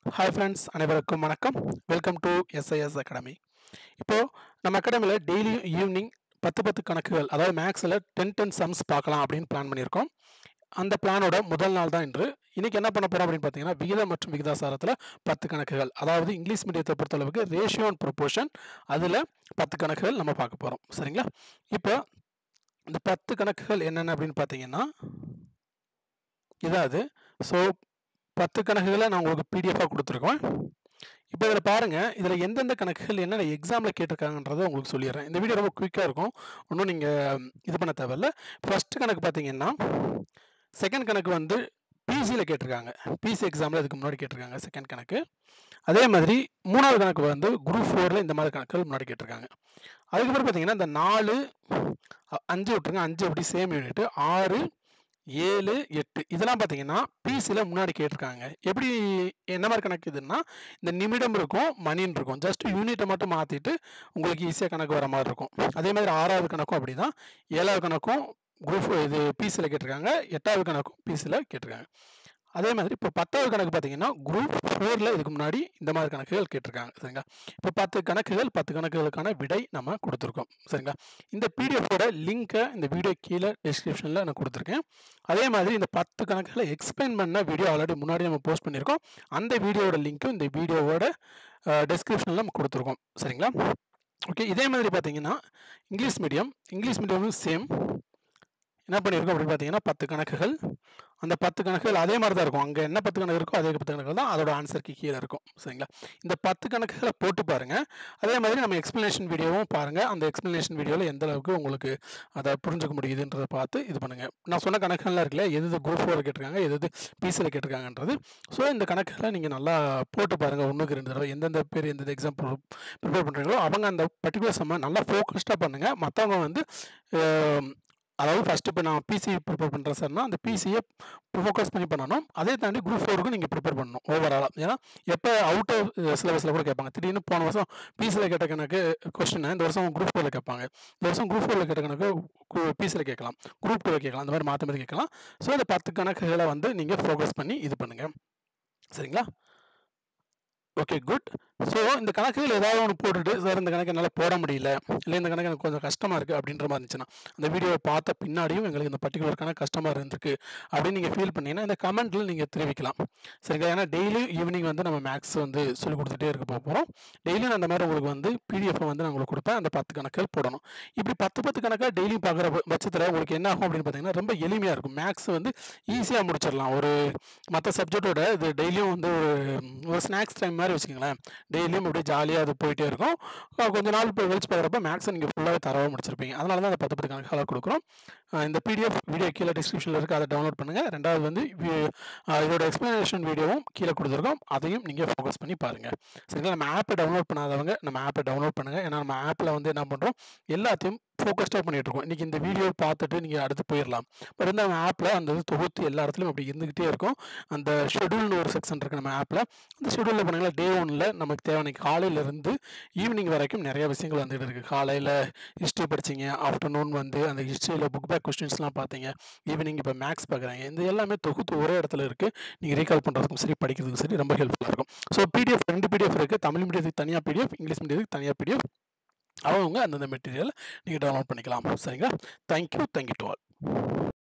hi friends அனைவருக்கும் வணக்கம் welcome to SIS academy இப்போது நம்ம அகாடமியில் டெய்லி ஈவினிங் பத்து பத்து கணக்குகள் அதாவது மேக்ஸில் டென் டென் சம்ஸ் பார்க்கலாம் அப்படின்னு பிளான் பண்ணியிருக்கோம் அந்த பிளானோட முதல் நாள் தான் இன்று இன்னைக்கு என்ன பண்ண போகிறோம் அப்படின்னு பார்த்தீங்கன்னா விகிதம் மற்றும் விகிதாசாரத்தில் பத்து கணக்குகள் அதாவது இங்கிலீஷ் மீடியத்தை பொறுத்தளவுக்கு ரேஷியோ அண்ட் ப்ரொபோர்ஷன் அதில் பத்து கணக்குகள் நம்ம பார்க்க போகிறோம் சரிங்களா இப்போ இந்த பத்து கணக்குகள் என்னென்ன அப்படின்னு பார்த்தீங்கன்னா இதான் அது ஸோ பத்து கணக்குகளை நான் உங்களுக்கு பிடிஎஃபாக கொடுத்துருக்கோம் இப்போ இதில் பாருங்கள் இதில் எந்தெந்த கணக்குகள் என்னென்ன எக்ஸாமில் கேட்டிருக்காங்கன்றதை உங்களுக்கு சொல்லிடுறேன் இந்த வீடியோ ரொம்ப குயிக்காக இருக்கும் ஒன்றும் நீங்கள் இது பண்ண தேவையில்ல ஃபஸ்ட்டு கணக்கு பார்த்தீங்கன்னா செகண்ட் கணக்கு வந்து பிசியில் கேட்டிருக்காங்க பிசி எக்ஸாமில் இதுக்கு முன்னாடி கேட்டிருக்காங்க செகண்ட் கணக்கு அதே மாதிரி மூணாவது கணக்கு வந்து குரூப் ஃபோரில் இந்த மாதிரி கணக்குகள் முன்னாடி கேட்டிருக்காங்க அதுக்கப்புறம் பார்த்தீங்கன்னா இந்த நாலு அ- அஞ்சு விட்டுருங்க அஞ்சு அப்படி சேம் யூனிட் ஆறு ஏழு எட்டு இதெல்லாம் பார்த்தீங்கன்னா பிசியில் முன்னாடி கேட்டிருக்காங்க எப்படி என்ன மாதிரி கணக்கு இதுன்னா இந்த நிமிடம் இருக்கும் மணின்னு இருக்கும் ஜஸ்ட் யூனிட்டை மட்டும் மாற்றிட்டு உங்களுக்கு ஈஸியாக கணக்கு வர மாதிரி இருக்கும் அதே மாதிரி ஆறாவது கணக்கும் அப்படி தான் ஏழாவது கணக்கும் குரூப் இது பிசியில் கேட்டிருக்காங்க எட்டாவது கணக்கும் பிசியில் கேட்டிருக்காங்க அதே மாதிரி இப்போ பத்தாவது கணக்கு பார்த்தீங்கன்னா குரூப் ஃபோரில் இதுக்கு முன்னாடி இந்த மாதிரி கணக்குகள் கேட்டிருக்காங்க சரிங்களா இப்போ பத்து கணக்குகள் பத்து கணக்குகளுக்கான விடை நம்ம கொடுத்துருக்கோம் சரிங்களா இந்த பிடிஎஃபோட லிங்க்கை இந்த வீடியோ கீழே டிஸ்கிரிப்ஷனில் நான் கொடுத்துருக்கேன் அதே மாதிரி இந்த பத்து கணக்குகளை எக்ஸ்பிளைன் பண்ண வீடியோ ஆல்ரெடி முன்னாடி நம்ம போஸ்ட் பண்ணியிருக்கோம் அந்த வீடியோவோட லிங்க்கும் இந்த வீடியோவோட டிஸ்கிரிப்ஷனில் நம்ம கொடுத்துருக்கோம் சரிங்களா ஓகே இதே மாதிரி பார்த்தீங்கன்னா இங்கிலீஷ் மீடியம் இங்கிலீஷ் மீடியமும் சேம் என்ன பண்ணியிருக்கோம் அப்படின்னு பார்த்தீங்கன்னா பத்து கணக்குகள் அந்த பத்து கணக்குகள் அதே மாதிரி தான் இருக்கும் அங்கே என்ன பத்து கணக்கு இருக்கோ அதே பத்து கணக்குகள் தான் அதோட ஆன்சருக்கு கீழே இருக்கும் சரிங்களா இந்த பத்து கணக்குகளை போட்டு பாருங்கள் அதே மாதிரி நம்ம எக்ஸ்ப்ளனேஷன் வீடியோவும் பாருங்கள் அந்த எக்ஸ்ப்ளனேஷன் வீடியோவில் எந்த அளவுக்கு உங்களுக்கு அதை புரிஞ்சுக்க முடியுதுன்றதை பார்த்து இது பண்ணுங்கள் நான் சொன்ன கணக்குகள்லாம் இருக்குல்ல எது எது குரூப் ஃபோர் கேட்டிருக்காங்க எது எது பிசியில் கேட்டிருக்காங்கன்றது ஸோ இந்த கணக்குகளை நீங்கள் நல்லா போட்டு பாருங்கள் ஒன்றுக்கு ரெண்டு தடவை எந்தெந்த பேர் எந்தெந்த எக்ஸாம் ப்ரிப்பேர் பண்ணுறீங்களோ அவங்க அந்த பர்டிகுலர் செம்ம நல்லா ஃபோக்கஸ்டாக பண்ணுங்கள் மற்றவங்க வந்து அஹ், அதாவது ஃபஸ்ட்டு இப்போ நான் பிசி ப்ரிப்பேர் பண்ணுறேன் சார்னா அந்த பிசியை ஃபோக்கஸ் பண்ணி பண்ணணும் அதே தாண்டி குரூப் ஃபோருக்கும் நீங்கள் ப்ரிப்பேர் பண்ணணும் ஓவராலாக ஏன்னா எப்போ அவுட் ஆஃப் சிலபஸில் கூட கேட்பாங்க திடீர்னு போன வருஷம் பிசியில் கேட்ட கணக்கு கொஸ்டின் இந்த வருஷம் குரூப் ஃபோரில் கேட்பாங்க இந்த வருஷம் குரூப் ஃபோரில் கேட்ட கணக்கு பிசியில் கேட்கலாம் குரூப் டூவில் கேட்கலாம் அந்த மாதிரி மாற்ற மாதிரி கேட்கலாம் ஸோ இந்த பத்து கணக்குகளை வந்து நீங்கள் ஃபோக்கஸ் பண்ணி இது பண்ணுங்கள் சரிங்களா ஓகே குட் ஸோ இந்த கணக்குகள் ஏதாவது ஒன்று போட்டுட்டு சார் இந்த கணக்கு என்னால் போட முடியல இல்லை இந்த கணக்கு எனக்கு கொஞ்சம் கஷ்டமாக இருக்குது அப்படின்ற மாதிரி இருந்துச்சுன்னா அந்த வீடியோவை பார்த்த பின்னாடியும் எங்களுக்கு இந்த பர்டிகுலர் கணக்கு கஷ்டமாக இருந்திருக்கு அப்படின்னு நீங்கள் ஃபீல் பண்ணீங்கன்னா இந்த கமெண்ட்டில் நீங்கள் தெரிவிக்கலாம் சரிங்களா ஏன்னா டெய்லி ஈவினிங் வந்து நம்ம மேக்ஸ் வந்து சொல்லிக் கொடுத்துட்டே இருக்க போகிறோம் டெய்லியும் நான் அந்த மாதிரி உங்களுக்கு வந்து பிடிஎஃப் வந்து நான் உங்களுக்கு கொடுப்பேன் அந்த பத்து கணக்குகள் போடணும் இப்படி பத்து பத்து கணக்காக டெய்லியும் பார்க்குற பட்சத்தில் உங்களுக்கு என்ன ஆகும் அப்படின்னு பார்த்தீங்கன்னா ரொம்ப எளிமையாக இருக்கும் மேக்ஸ் வந்து ஈஸியாக முடிச்சிடலாம் ஒரு மற்ற சப்ஜெக்டோட இது டெய்லியும் வந்து ஒரு ஒரு ஸ்நாக்ஸ் டைம் மாதிரி வச்சுக்கோங்களேன் டெய்லியும் அப்படியே ஜாலியாக அது போயிட்டே இருக்கும் அஹ் கொஞ்ச நாள் போய் வெளிச்சு பார்க்குறப்ப மேக்ஸை நீங்கள் ஃபுல்லாகவே தரவாக முடிச்சிருப்பீங்க அதனால தான் அந்த பத்து பத்து கணக்குகளாக கொடுக்குறோம் அஹ் இந்த பிடிஎஃப் வீடியோ கீழே டிஸ்கிரிப்ஷனில் இருக்குது அதை டவுன்லோட் பண்ணுங்கள் ரெண்டாவது வந்து வி- அஹ் இதோட எக்ஸ்ப்ளனேஷன் வீடியோவும் கீழே கொடுத்துருக்கோம் அதையும் நீங்கள் ஃபோக்கஸ் பண்ணி பாருங்கள் சரிங்களா நம்ம ஆப்பை டவுன்லோட் பண்ணாதவங்க நம்ம ஆப்பை டவுன்லோட் பண்ணுங்கள் ஏன்னா நம்ம ஆப்பில் வந்து என்ன பண்ணுறோம் எல்லாத்தையும் ஃபோக்கஸ்டாக பண்ணிட்டு இருக்கோம் இன்றைக்கி இந்த வீடியோ பார்த்துட்டு நீங்கள் அடுத்து போயிடலாம் பட் வந்து நம்ம ஆப்பில் அந்த இது தொகுத்து எல்லா இடத்துலையும் அப்படி இருந்துக்கிட்டே இருக்கும் அந்த ஷெடியூல்னு ஒரு செக்ஷன் இருக்குது நம்ம ஆப்பில் அந்த ஷெடியூலில் பண்ணீங்கன்னா டே ஒன்னில் நமக்கு தேவையான காலையிலேருந்து ஈவினிங் வரைக்கும் நிறைய விஷயங்கள் வந்துட்டு இருக்குது காலையில் ஹிஸ்ட்ரி படிச்சீங்க ஆஃப்டர்நூன் வந்து அந்த ஹிஸ்ட்ரியில் புக் பேக் கொஸ்டின்ஸ்லாம் பார்த்தீங்க ஈவினிங் இப்போ மேக்ஸ் பார்க்குறாங்க இந்த எல்லாமே தொகுத்து ஒரே இடத்துல இருக்குது நீங்கள் ரீகால் பண்ணுறதுக்கும் சரி படிக்கிறதுக்கும் சரி ரொம்ப ஹெல்ப்ஃபுல்லாக இருக்கும் ஸோ பிடிஎஃப் ரெண்டு பிடிஎஃப் இருக்குது தமிழ் மீடியத்துக்கு தனியாக பிடிஎஃப் இங்கிலீஷ் மீடியத்துக்கு தனியாக பிடிஎஃப் அவங்க அந்தந்த மெட்டீரியல் நீங்கள் டவுன்லோட் பண்ணிக்கலாம் சரிங்களா தேங்க்யூ தேங்க்யூ டு ஆல்